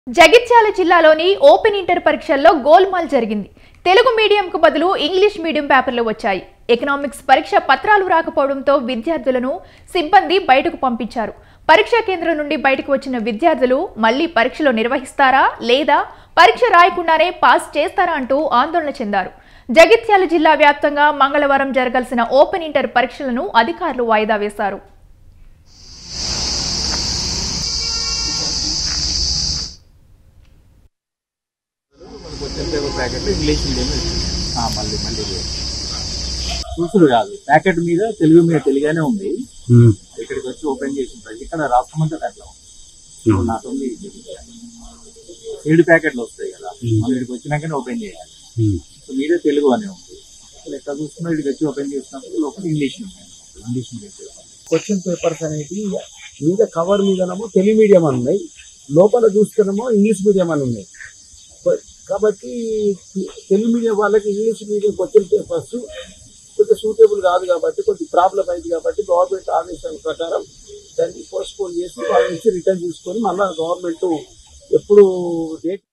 జగిత్యాల జిల్లాలోని open inter పరీక్షల్లో గోల్మాల్ జరిగింది తెలుగు మీడియంకు బదులు ఇంగ్లీష్ మీడియం పేపర్లు వచ్చాయి ఎకనామిక్స్ పరీక్ష పత్రాలు రాకపోవడంతో విద్యార్థులను సిబ్బంది బయటకు పంపించారు పరీక్షా కేంద్రం నుండి బయటకు వచ్చిన విద్యార్థులు మళ్లీ పరీక్షలు నిర్వహిస్తారా లేదా పరీక్ష రాయకుండానే పాస్ చేస్తారా అంటూ ఆందోళన చెందారు జగిత్యాల జిల్లా వ్యాప్తంగా మంగళవారం జరగాల్సిన ఓపెన్ ఇంటర్ పరీక్షలను అధికారులు వాయిదా వేశారు question paper packet English medium మళ్ళీ మళ్ళీ చూసుడు కాదు ప్యాకెట్ మీద తెలుగు మీద తెలుగానే ఉంది ఇక్కడికి వచ్చి ఓపెన్ చేసిన ప్రతి ఇక్కడ రాష్ట్రమంతా అట్లా ఉంది నాతో ఉంది ఏడు ప్యాకెట్లు వస్తాయి కదా మనం ఇక్కడికి వచ్చినాకనే ఓపెన్ చేయాలి సో మీదే తెలుగు అనే ఉంది అసలు ఎక్కడ చూస్తున్నా ఇక్కడికి వచ్చి ఓపెన్ చేసినప్పుడు లోపల English medium English medium question papers అనేవి మీద కవర్ మీదనేమో తెలుగు మీడియం అని ఉన్నాయి లోపల చూస్తేనేమో ఇంగ్లీష్ మీడియం అని ఉన్నాయి బ- కాబట్టి తెలుగు మీడియం వాళ్ళకి ఇంగ్లీష్ మీడియం క్వశ్చన్ పేపర్స్ కొంచెం సూటబుల్ కాదు కాబట్టి కొంచెం ప్రాబ్లం అయింది కాబట్టి గవర్నమెంట్ ఆదేశాల ప్రకారం దాన్ని పోస్ట్పోన్ చేసి వాళ్ళ నుంచి రిటర్న్ తీసుకొని మళ్ళీ గవర్నమెంట్ ఎప్పుడు డేట్